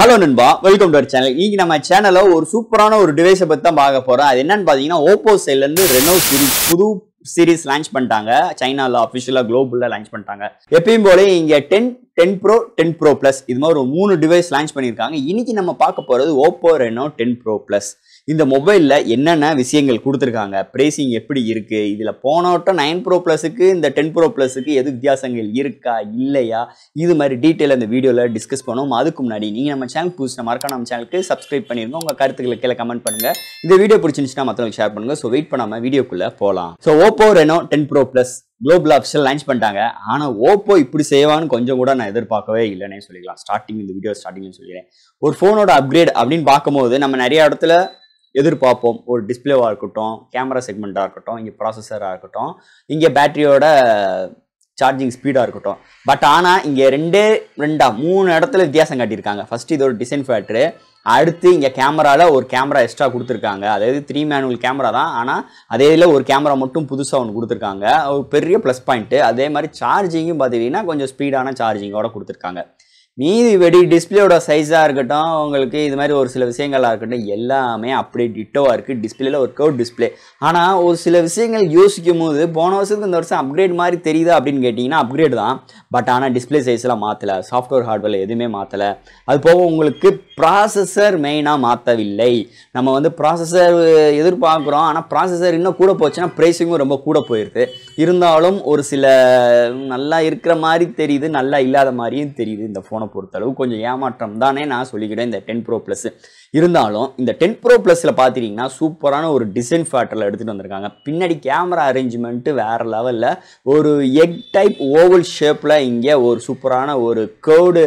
hello நண்பா welcome to our channel இன்னைக்கு நம்ம சேனல்ல ஒரு சூப்பரான ஒரு டிவைஸை பத்தி தான் பார்க்க போறோம் அது என்னன்னு பாத்தீங்கன்னா ஓப்போ சைட்ல இருந்து ரெனோ சீரிஸ் புது சீரிஸ் லான்ச் பண்ணிட்டாங்க சைனால அஃபிஷியலா குளோபல்ல லான்ச் பண்ணிட்டாங்க எப்பயும் போல இங்க ten ten pro ten pro plus இது மாதிரி ஒரு மூணு டிவைஸ் லான்ச் பண்ணியிருக்காங்க இன்னைக்கு நம்ம பார்க்க போறது Oppo Reno ten pro plus இந்த மொபைலில் என்னென்ன விஷயங்கள் கொடுத்துருக்காங்க ப்ரைசிங் எப்படி இருக்கு இதில் போன வட்டம் நைன் ப்ரோ ப்ளஸுக்கு இந்த டென் ப்ரோ ப்ளஸுக்கு எது வித்தியாசங்கள் இருக்கா இல்லையா இது மாதிரி டீட்டெயில் இந்த வீடியோவில் டிஸ்கஸ் பண்ணுவோம் அதுக்கு முன்னாடி நீங்கள் நம்ம சேனல் புதுசு மறக்காம நம்ம சேனலுக்கு சப்ஸ்கிரைப் பண்ணிருங்க உங்கள் கருத்துக்களை கீழே கமெண்ட் பண்ணுங்க இந்த வீடியோ பிடிச்சிருந்துச்சுன்னா மற்றவங்களுக்கு ஷேர் பண்ணுங்க ஸோ வெயிட் பண்ணாமல் வீடியோக்குள்ளே போகலாம் so Oppo Reno ten pro plus global option launch பண்ணிட்டாங்க ஆனால் ஓப்போ இப்படி செய்வான்னு கொஞ்சம் கூட நான் எதிர்பார்க்கவே இல்லைன்னே சொல்லிக்கலாம் ஸ்டார்டிங் இந்த வீடியோ ஸ்டார்டிங்னு சொல்லிடுறேன் ஒரு ஃபோனோட அப்கிரேட் அப்படின்னு பார்க்கும்போது நம்ம நிறைய இடத்துல எதிர்பார்ப்போம் ஒரு டிஸ்பிளேவாக இருக்கட்டும் கேமரா செக்மெண்ட்டாக இருக்கட்டும் இங்கே ப்ராசஸராக இருக்கட்டும் இங்கே பேட்டரியோட சார்ஜிங் ஸ்பீடாக இருக்கட்டும் பட் ஆனால் இங்கே ரெண்டே ரெண்டா மூணு இடத்துல வித்தியாசம் காட்டியிருக்காங்க ஃபர்ஸ்ட் இதோட டிசைன் ஃபேக்டரு அடுத்து இங்கே கேமராவில் ஒரு கேமரா எக்ஸ்ட்ரா கொடுத்துருக்காங்க அதாவது த்ரீ மேனுவல் கேமரா தான் ஆனால் அதே இதில் ஒரு கேமரா மட்டும் புதுசாக ஒன்று கொடுத்துருக்காங்க ஒரு பெரிய ப்ளஸ் பாயிண்ட்டு அதே மாதிரி சார்ஜிங்கும் பார்த்தீங்கன்னா கொஞ்சம் ஸ்பீடான சார்ஜிங்கோட கொடுத்துருக்காங்க மீதி வெடி டிஸ்பிளேயோட சைஸாக இருக்கட்டும் உங்களுக்கு இது மாதிரி ஒரு சில விஷயங்களாக இருக்கட்டும் எல்லாமே அப்படியே டிட்டோவாக இருக்குது டிஸ்பிளேல ஒரு கவுட் டிஸ்பிளே ஆனால் ஒரு சில விஷயங்கள் யோசிக்கும் போது போன வருஷத்துக்கு இந்த வருஷம் அப்கிரேட் மாதிரி தெரியுதா அப்படின்னு கேட்டிங்கன்னா அப்கிரேட் தான் பட் ஆனால் டிஸ்பிளே சைஸ்லாம் மாற்றலை சாஃப்ட்வேர் ஹார்ட்வேர் எதுவுமே மாற்றலை அது போக உங்களுக்கு ப்ராசஸர் மெயினாக மாற்றவில்லை நம்ம வந்து ப்ராசஸர் எதிர்பார்க்குறோம் ஆனால் ப்ராசஸர் இன்னும் கூட போச்சுன்னா ப்ரைஸிங்கும் ரொம்ப கூட போயிடுது இருந்தாலும் ஒரு சில நல்லா இருக்கிற மாதிரி தெரியுது நல்லா இல்லாத மாதிரியும் தெரியுது இந்த ஃபோனை பொறுத்தளவு கொஞ்சம் ஏமாற்றம் தானே நான் சொல்லிக்கிட்டேன் இந்த டென் ப்ரோ ப்ளஸ் இருந்தாலும் இந்த டென் ப்ரோ ப்ளஸில் பார்த்துட்டிங்கன்னா சூப்பரான ஒரு டிசைன் ஃபேக்டரில் எடுத்துகிட்டு வந்திருக்காங்க பின்னாடி கேமரா அரேஞ்ச்மெண்ட்டு வேறு லெவலில் ஒரு எக் டைப் ஓவல் ஷேப்பில் இங்கே ஒரு சூப்பரான ஒரு கேர்டு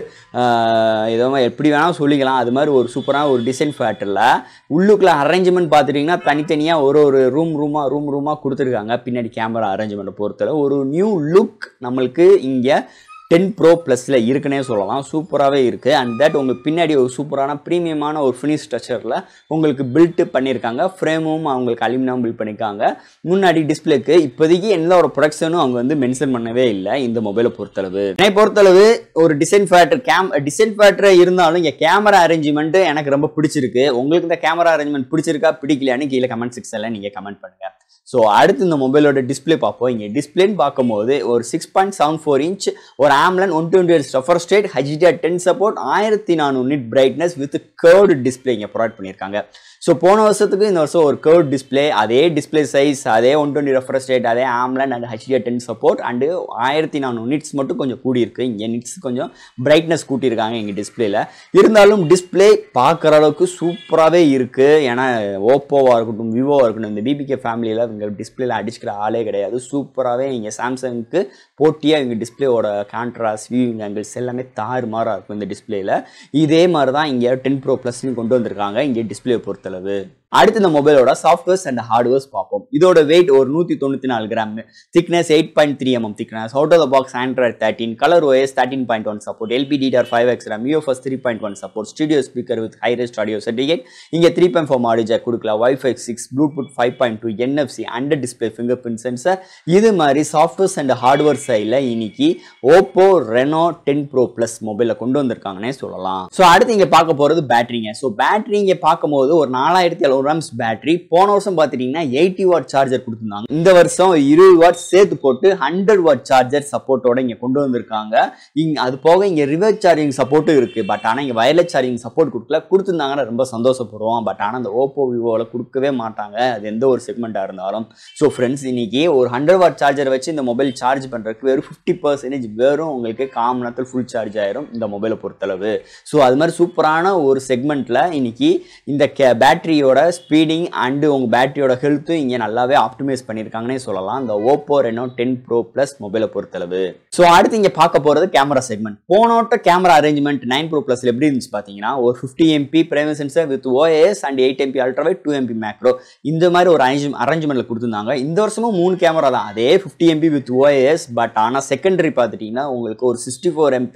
ஏதோ எப்படி வேணால் சொல்லிக்கலாம் அது மாதிரி ஒரு சூப்பரான ஒரு டிசைன் ஃபேக்டரில் உள்ளுக்குள்ள அரேஞ்ச்மெண்ட் பார்த்துட்டிங்கன்னா தனித்தனியாக ஒரு ஒரு ரூம் ரூமாக ரூம் ரூமாக கொடுத்துருக்காங்க பின்னாடி கேமரா அரேஞ்ச்மெண்ட்டை பொறுத்தளவு ஒரு நியூ லுக் நம்மளுக்கு இங்கே டென் ப்ரோ ப்ளஸில் இருக்குன்னே சொல்லலாம் சூப்பராகவே இருக்குது அண்ட் தட் உங்களுக்கு பின்னாடி ஒரு சூப்பரான ப்ரீமியமான ஒரு ஃபினிஷ் ஸ்ட்ரக்சரில் உங்களுக்கு பில்ட்டு பண்ணியிருக்காங்க ஃப்ரேமும் அவங்களுக்கு அலுமினியம் பில்ட் பண்ணியிருக்காங்க முன்னாடி டிஸ்பிளேக்கு இப்போதைக்கு எந்த ஒரு ப்ரொடக்ஷனும் அவங்க வந்து மென்ஷன் பண்ணவே இல்லை இந்த மொபைலை பொறுத்தளவு என்னை பொறுத்தளவு ஒரு design factor game design factor இருந்தாலும் இங்கே கேமரா அரேஞ்ச்மெண்ட் எனக்கு ரொம்ப பிடிச்சிருக்கு உங்களுக்கு இந்த கேமரா அரேஞ்ச்மெண்ட் பிடிச்சிருக்கா பிடிக்கலையான்னு கீழே கமெண்ட் செக்ஷனில் நீங்கள் கமெண்ட் பண்ணுங்கள் ஸோ அடுத்து இந்த மொபைலோட டிஸ்பிளே பார்ப்போம் இங்கே டிஸ்பிளேன்னு பார்க்கும்போது ஒரு six point seven four inch ஒரு AMOLED one twenty eight stuffer state HDR ten support ஆயிரத்தி நானூறு nit brightness with curved display இங்கே ப்ரொவைட் பண்ணியிருக்காங்க ஸோ போன வருஷத்துக்கு இந்த வருஷம் ஒரு கேர்ட் டிஸ்பிளே அதே டிஸ்பிளே சைஸ் அதே ஒன் டுவெண்ட்டி ரெஃபரஸ் ரேட் அதே AMOLED and HDR ten support and ஆயிரத்தி நானூறு நிட்ஸ் மட்டும் கொஞ்சம் கூடியிருக்கு இங்கே நிட்ஸ் கொஞ்சம் பிரைட்னஸ் கூட்டியிருக்காங்க எங்கள் டிஸ்பிளேல இருந்தாலும் டிஸ்பிளே பார்க்குற அளவுக்கு சூப்பராகவே இருக்குது ஏன்னா ஓப்போவாக இருக்கட்டும் விவோவாக இருக்கட்டும் இந்த பிபிகே ஃபேமிலியில் இவங்க டிஸ்பிளேல அடிச்சுக்கிற ஆளே கிடையாது சூப்பராகவே இங்கே சாம்சங்க்கு போட்டியாக இவங்க டிஸ்பிளேவோட கான்ட்ராஸ்ட் வியூவிங் ஆங்கிள்ஸ் எல்லாமே தாறுமாறாக இருக்கும் இந்த டிஸ்பிளேல இதே மாதிரி தான் இங்கே டென் ப்ரோ ப்ளஸ்னு கொண்டு வந்திருக்காங்க இங்கே டிஸ்பிளே பொறுத்தளவு அடுத்து இந்த மொபைலோட சாஃப்ட்வேர்ஸ் அண்ட் ஹார்ட்வேர்ஸ் பார்ப்போம் இதோட வெயிட் ஒரு நூற்றி தொண்ணூற்றி நாலு gram thickness eight point three mm thickness out of the box Android thirteen Color OS thirteen point one support LPDDR five X RAM UFS three point one support studio speaker with hi res audio certificate இங்கே three point four மாடி jack கொடுக்கலாம் wifi six Bluetooth five point two NFC under display fingerprint sensor இது மாதிரி softwares and hardware சைடில் இன்னைக்கு Oppo Reno ten pro plus மொபைலில் கொண்டு வந்திருக்காங்கன்னே சொல்லலாம் ஸோ அடுத்து இங்கே பார்க்க போகிறது பேட்டரிங்க ஸோ பேட்டரி இங்கே பார்க்கும்போது ஒரு நாலாயிரத்தி எழுநூறு ரம்ஸ் பேட்டரி போன வருஷம் பார்த்துட்டிங்கன்னா எயிட்டி வாட் சார்ஜர் கொடுத்துருந்தாங்க இந்த வருஷம் இருபது வாட் சேர்த்து போட்டு ஹண்ட்ரட் வாட் சார்ஜர் சப்போர்ட்டோட இங்கே கொண்டு வந்திருக்காங்க இங்கே அது போக இங்கே ரிவர்ஸ் சார்ஜிங் சப்போர்ட்டும் இருக்குது பட் ஆனால் இங்கே வயர்லெஸ் சார்ஜிங் சப்போர்ட் கொடுக்கல கொடுத்துருந்தாங்கன்னா ரொம்ப சந்தோஷப்படுவோம் பட் ஆனால் அந்த ஓப்போ விவோவில் கொடுக்கவே மாட்டாங்க அது எந்த ஒரு செக்மெண்ட்டாக இருந்தாலும் ஸோ ஃப்ரெண்ட்ஸ் இன்னைக்கு ஒரு ஹண்ட்ரட் வாட் சார்ஜர் வச்சு இந்த மொபைல் சார்ஜ் பண்ணுறதுக்கு வெறும் ஃபிஃப்டி பர்சன்டேஜ் வெறும் உங்களுக்கு கால் மணி நேரத்தில் ஃபுல் சார்ஜ் ஆயிரும் இந்த மொபைலை பொறுத்தளவு ஸோ அது மாதிரி சூப்பரான ஒரு செக்மெண்ட்டில் இன்னைக்கு இந்த கே பேட்டரியோட ஸ்பீடிங் அண்டு உங்கள் பேட்டரியோட ஹெல்த்தும் இங்கே நல்லாவே ஆப்டிமைஸ் பண்ணியிருக்காங்கன்னே சொல்லலாம் இந்த Oppo Reno ten pro plus மொபைலை பொறுத்தளவு ஸோ அடுத்து இங்கே பார்க்க போகிறது கேமரா செக்மெண்ட் போனோட்ட கேமரா அரேஞ்ச்மெண்ட் நைன் ப்ரோ ப்ளஸில் எப்படி இருந்துச்சு பார்த்தீங்கன்னா ஒரு fifty MP primary sensor with OS and eight MP ultrawide two MP macro இந்த மாதிரி ஒரு அரேஞ்ச் அரேஞ்ச்மெண்ட்டில் கொடுத்துருந்தாங்க இந்த வருஷமும் மூணு கேமரா தான் அதே fifty MP with OS but ஆனால் செகண்டரி பார்த்துட்டிங்கன்னா உங்களுக்கு ஒரு சிக்ஸ்டி ஃபோர் எம்பி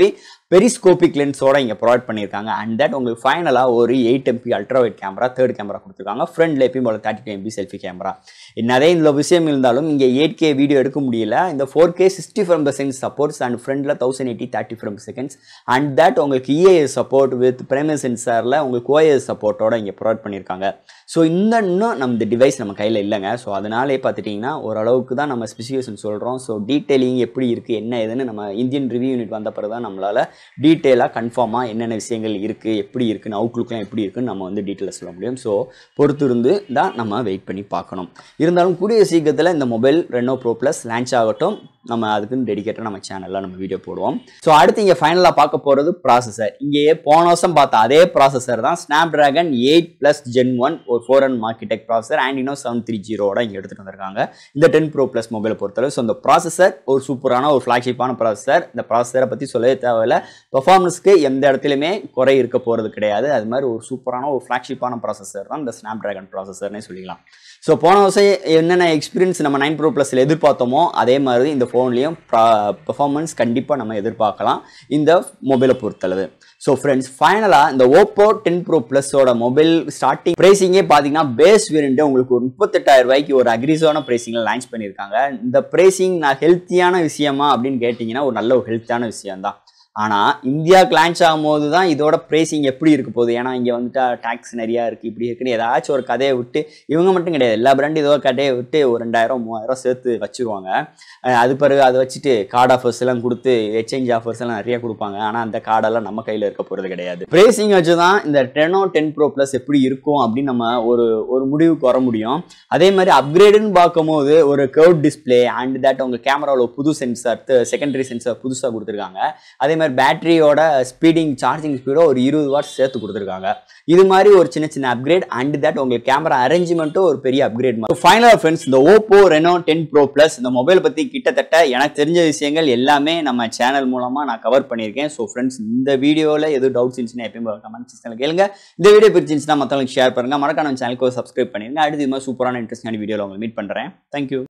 பெரிஸ்கோபிக் லென்ஸோட இங்கே ப்ரொவைட் பண்ணியிருக்காங்க அண்ட் தட் உங்களுக்கு ஃபைனலாக ஒரு eight MP ultra wide camera third camera கொடுத்துருக்காங்க ஃப்ரண்ட்ல எப்பயும் போல thirty two MP selfie camera நிறைய இந்த விஷயம் இருந்தாலும் இங்கே எயிட் கே வீடியோ எடுக்க முடியல இந்த four K sixty from seconds supports and ஃப்ரண்ட்ல thousand eighty thirty from seconds and that உங்களுக்கு இஏஎஸ் சப்போர்ட் வித் பிரேமர் சென்சாரில் உங்களுக்கு ஓஎஸ் சப்போர்ட்டோட இங்கே ப்ரொவைட் பண்ணியிருக்காங்க ஸோ இந்த இன்னும் நம்ம இந்த டிவைஸ் நம்ம கையில் இல்லைங்க ஸோ அதனாலே பார்த்துட்டிங்கன்னா ஓரளவுக்கு தான் நம்ம ஸ்பெசிஃபிகேஷன் சொல்கிறோம் ஸோ டீட்டெயிலிங் எப்படி இருக்குது என்ன ஏதுன்னு நம்ம இந்தியன் ரிவ்யூ யூனிட் வந்த பிறகு தான் நம்மளால் டீட்டெயிலாக கன்ஃபார்மாக என்னென்ன விஷயங்கள் இருக்குது எப்படி இருக்குன்னு அவுட்லுக்லாம் எப்படி இருக்குன்னு நம்ம வந்து டீட்டெயிலாக சொல்ல முடியும் ஸோ பொறுத்து இருந்து தான் நம்ம வெயிட் பண்ணி பார்க்கணும் இருந்தாலும் கூடிய சீக்கிரத்தில் இந்த mobile Reno pro plus launch ஆகட்டும் நம்ம அதுக்குன்னு டெடிக்கேட்டாக நம்ம சேனலில் நம்ம வீடியோ போடுவோம் ஸோ அடுத்து இங்கே ஃபைனலாக பார்க்க போகிறது ப்ராசஸர் இங்கேயே போன வருஷம் பார்த்த அதே ப்ராசஸர் தான் Snapdragon eight plus gen one ஒரு four and MediaTek processor and இன்னும் செவன் த்ரீ ஜீரோட இங்கே எடுத்துகிட்டு வந்திருக்காங்க இந்த டென் ப்ரோ ப்ளஸ் மொபைலை பொறுத்தளவு ஸோ இந்த ப்ராசஸர் ஒரு சூப்பரான ஒரு ஃப்ளாக்ஷிப்பான ப்ராசஸர் இந்த ப்ராசஸரை பற்றி சொல்லவே தேவையில்ல பெர்ஃபார்மன்ஸ்க்கு எந்த இடத்துலையுமே குறை இருக்க போகிறது கிடையாது அது மாதிரி ஒரு சூப்பரான ஒரு ஃப்ளாக்ஷிப்பான ப்ராசஸர் தான் இந்த ஸ்னாப் ட்ராகன் ப்ராசஸர்னே சொல்லிக்கலாம் ஸோ போன வருஷம் என்னென்ன எக்ஸ்பீரியன்ஸ் நம்ம நைன் ப்ரோ ப்ளஸில் எதிர்பார்த்தோமோ அதே மாதிரி இந்த ஃபோன்லேயும் பெர்ஃபார்மன்ஸ் கண்டிப்பாக நம்ம எதிர்பார்க்கலாம் இந்த மொபைலை பொறுத்தளவு ஸோ ஃப்ரெண்ட்ஸ் ஃபைனலாக இந்த ஓப்போ டென் ப்ரோ ப்ளஸோட மொபைல் ஸ்டார்டிங் ப்ரைஸிங்கே பார்த்தீங்கன்னா பேஸ் வேரியண்ட்டு உங்களுக்கு ஒரு முப்பத்தெட்டாயிரம் ரூபாய்க்கு ஒரு அக்ரிஸான ப்ரைஸிங்கில் லான்ச் பண்ணியிருக்காங்க இந்த ப்ரைஸிங் நான் ஹெல்த்தியான விஷயமா அப்படின்னு கேட்டிங்கன்னா ஒரு நல்ல ஒரு ஹெல்த்தியான விஷயம் தான் ஆனால் இந்தியாவுக்கு லான்ச் ஆகும்போது தான் இதோட ப்ரைஸிங் எப்படி இருக்க போகுது ஏன்னா இங்கே வந்துட்டு டேக்ஸ் நிறையா இருக்குது இப்படி இருக்குன்னு ஏதாச்சும் ஒரு கதையை விட்டு இவங்க மட்டும் கிடையாது எல்லா பிராண்டும் ஏதோ கதையை விட்டு ஒரு ரெண்டாயிரம் மூவாயிரம் சேர்த்து வச்சுருவாங்க அது பிறகு அதை வச்சுட்டு கார்டு ஆஃபர்ஸ் எல்லாம் கொடுத்து எக்ஸ்சேஞ்ச் ஆஃபர்ஸ் எல்லாம் நிறைய கொடுப்பாங்க ஆனால் அந்த கார்டெல்லாம் நம்ம கையில் இருக்க போகிறது கிடையாது ப்ரைஸிங் வச்சு தான் இந்த டெனோ டென் ப்ரோ ப்ளஸ் எப்படி இருக்கும் அப்படின்னு நம்ம ஒரு ஒரு முடிவுக்கு வர முடியும் அதே மாதிரி அப்கிரேடுன்னு பார்க்கும்போது ஒரு கர்வ் டிஸ்பிளே அண்ட் தட் உங்கள் கேமராவில் புது சென்சார் செகண்டரி சென்சார் புதுசாக கொடுத்துருக்காங்க அதே மாதிரி பேட்டரியோட ஸ்பீடிங் சார்ஜிங் ஸ்பீடோ ஒரு இருபது வாட்ஸ் சேர்த்து கொடுத்துருக்காங்க இது மாதிரி ஒரு சின்ன சின்ன அப்கிரேட் அண்ட் தட் உங்களுக்கு கேமரா அரேஞ்ச்மெண்ட்டும் ஒரு பெரிய அப்கிரேட் ஃபைனல் ஃப்ரெண்ட்ஸ் இந்த Oppo Reno ten pro plus இந்த மொபைல் பற்றி கிட்டத்தட்ட எனக்கு தெரிஞ்ச விஷயங்கள் எல்லாமே நம்ம சேனல் மூலமாக நான் கவர் பண்ணியிருக்கேன் ஸோ ஃப்ரெண்ட்ஸ் இந்த வீடியோவில் எதுவும் டவுட்ஸ் இருந்துச்சுன்னா எப்பயும் கமெண்ட் செக்ஷனில் கேளுங்க இந்த வீடியோ பிடிச்சிருந்துச்சுன்னா மற்றவங்களுக்கு ஷேர் பண்ணுங்க மறக்காம சேனலுக்கு சப்ஸ்கிரைப் பண்ணிருங்க அடுத்து இது மாதிரி சூப்பரான இன்ட்ரெஸ்டான வீடியோவில் உங்களை மீட் பண்ணுறேன் தேங்க்யூ